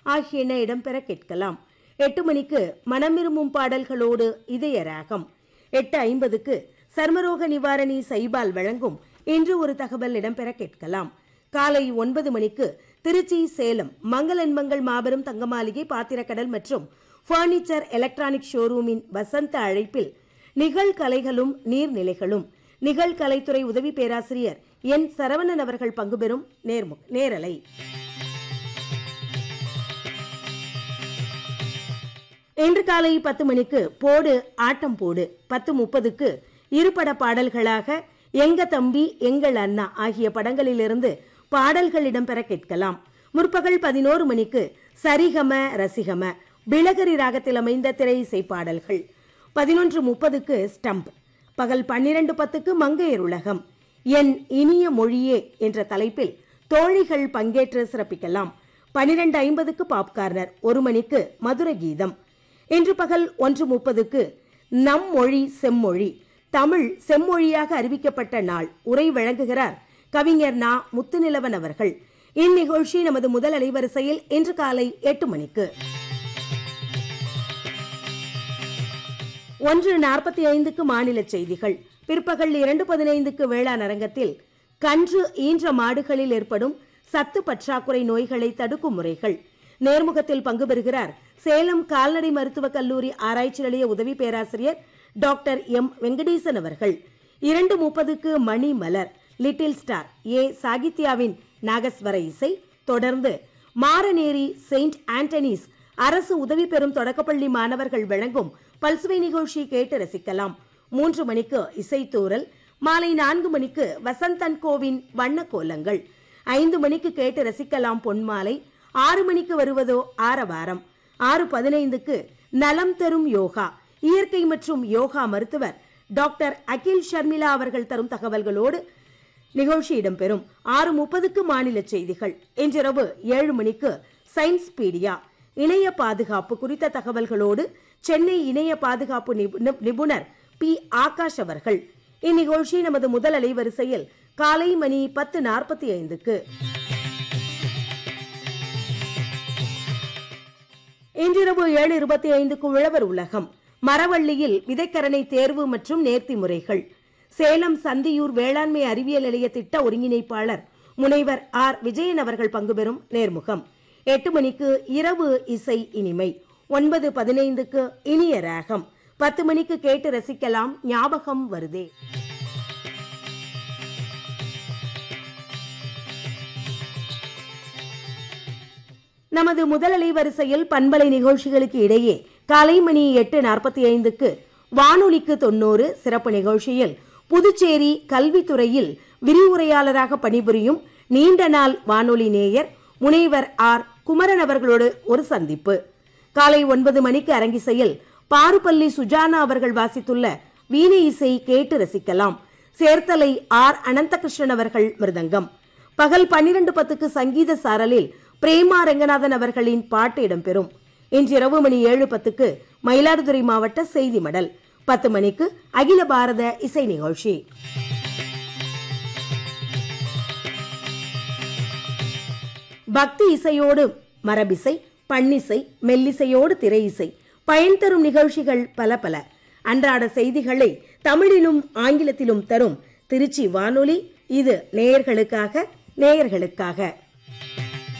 ஆகியன இடம்பெற கேட்கலாம் எட்டு மணிக்கு மனமிரும்பும் பாடல்களோடு இதய ராகம் எட்டு ஐம்பதுக்கு சர்மரோக நிவாரணி சைபால் வழங்கும் இன்று ஒரு தகவல் இடம்பெற கேட்கலாம் காலை ஒன்பது மணிக்கு திருச்சி சேலம் மங்களன்மங்கள் மாபெரும் தங்கமாளிகை பாத்திரக்கடல் மற்றும் பர்னிச்சர் எலக்ட்ரானிக் ஷோரூமின் வசந்த அழைப்பில் நிகழ்கலைகளும் நீர்நிலைகளும் நிகழ்கலைத்துறை உதவி பேராசிரியர் என் சரவணன் அவர்கள் பங்குபெறும் நேர்மு நேரலை இன்று காலை பத்து மணிக்கு போடு ஆட்டம் போடு பத்து முப்பதுக்கு இருபட பாடல்களாக எங்க தம்பி எங்கள் அண்ணா ஆகிய படங்களிலிருந்து பாடல்கள் இடம்பெற கேட்கலாம் முற்பகல் பதினோரு மணிக்கு சரிகம ரசிகம பிளகரி ராகத்தில் அமைந்த திரை இசை பாடல்கள் பதினொன்று முப்பதுக்கு ஸ்டம்ப் பகல் பன்னிரண்டு பத்துக்கு மங்கையர் உலகம் என் இனிய மொழியே என்ற தலைப்பில் தோழிகள் பங்கேற்று சிறப்பிக்கலாம் பனிரெண்டு ஐம்பதுக்கு பாப்கார்னர் ஒரு மணிக்கு மதுர கீதம் இன்று பகல் ஒன்று முப்பதுக்கு நம் மொழி செம்மொழி தமிழ் செம்மொழியாக அறிவிக்கப்பட்ட நாள் உரை வழங்குகிறார் கவிஞர் நா முத்துநிலவன் அவர்கள் இந்நிகழ்ச்சி நமது முதல் அலைவரிசையில் இன்று காலை எட்டு மணிக்கு ஒன்று நாற்பத்தி ஐந்துக்கு மாநில செய்திகள் பிற்பகல் இரண்டு பதினைந்துக்கு வேளாண் அரங்கத்தில் கன்று ஈன்ற மாடுகளில் ஏற்படும் சத்து பற்றாக்குறை நோய்களை தடுக்கும் முறைகள் நேர்முகத்தில் பங்கு பெறுகிறார் சேலம் கால்நடை மருத்துவக் கல்லூரி ஆராய்ச்சி நிலைய உதவி பேராசிரியர் டாக்டர் எம் வெங்கடேசன் அவர்கள் இரண்டு முப்பதுக்கு மணி மலர் லிட்டில் ஸ்டார் ஏ சாகித்யாவின் நாகஸ்வர இசை தொடர்ந்து மாரநேரி செயின்ட் ஆண்டனிஸ் அரசு உதவி பெறும் தொடக்கப்பள்ளி மாணவர்கள் வழங்கும் பல்சுவை நிகழ்ச்சி கேட்டு ரசிக்கலாம் மூன்று மணிக்கு இசைத்தூரல் மாலை நான்கு மணிக்கு வசந்தன் கோவின் வண்ண கோலங்கள் ஐந்து மணிக்கு கேட்டு ரசிக்கலாம் பொன்மாலை ஆறு மணிக்கு வருவதோ ஆரவாரம் ஆறு பதினைந்துக்கு நலம் தரும் யோகா இயற்கை மற்றும் யோகா மருத்துவர் டாக்டர் அகில் ஷர்மிளா அவர்கள் தரும் தகவல்களோடு நிகழ்ச்சி இடம்பெறும் ஆறு முப்பதுக்கு மாநில செய்திகள் இன்றிரவு ஏழு மணிக்கு சயின்ஸ் பீடியா இணைய பாதுகாப்பு குறித்த தகவல்களோடு சென்னை இணைய பாதுகாப்பு நிபு- நிபுணர் பி ஆகாஷ் அவர்கள் இந்நிகழ்ச்சி நமது முதல் அலைவரிசையில் காலை மணி பத்து நாற்பத்தி ஐந்துக்கு இன்றிரவு ஏழு இருபத்தி ஐந்துக்கு உழவர் உலகம் மரவள்ளியில் விதைக்கரணை தேர்வு மற்றும் நேர்த்தி முறைகள் சேலம் சந்தியூர் வேளாண்மை அறிவியல் நிலைய திட்ட ஒருங்கிணைப்பாளர் முனைவர் ஆர் விஜயன் அவர்கள் பங்குபெறும் நேர்முகம் எட்டு மணிக்கு இரவு இசை இனிமை ஒன்பது பதினைந்துக்கு இனிய ராகம் பத்து மணிக்கு கேட்டு ரசிக்கலாம் ஞாபகம் வருதே நமது முதலலை வரிசையில் பண்பலை நிகழ்ச்சிகளுக்கு இடையே காலை மணி எட்டு நாற்பத்தி ஐந்துக்கு வானொலிக்கு தொண்ணூறு சிறப்பு நிகழ்ச்சியில் புதுச்சேரி கல்வித்துறையில் விரிவுரையாளராக பணிபுரியும் நீண்ட நாள் வானொலி நேயர் முனைவர் ஆர் குமரன் அவர்களோடு ஒரு சந்திப்பு காலை ஒன்பது மணிக்கு அரங்கிசையில் பாருப்பள்ளி சுஜானா அவர்கள் வாசித்துள்ள வீணை இசை கேட்டு ரசிக்கலாம் சேர்த்தலை ஆர் அனந்தகிருஷ்ணன் அவர்கள் மிருதங்கம் பகல் பன்னிரண்டு பத்துக்கு சங்கீத சாரலில் பிரேமா ரங்கநாதன் அவர்களின் பாட்டு இடம்பெறும் இன்றிரவு மணி ஏழு பத்துக்கு மயிலாடுதுறை மாவட்ட செய்தி மடல் பத்து மணிக்கு அகில பாரத இசை நிகழ்ச்சி பக்தி இசையோடு மரபிசை பண்ணிசை மெல்லிசையோடு திரை இசை பயன் தரும் நிகழ்ச்சிகள் பல பல அன்றாட செய்திகளை தமிழிலும் ஆங்கிலத்திலும் தரும் திருச்சி வானொலி இது நேயர்களுக்காக நேயர்களுக்காக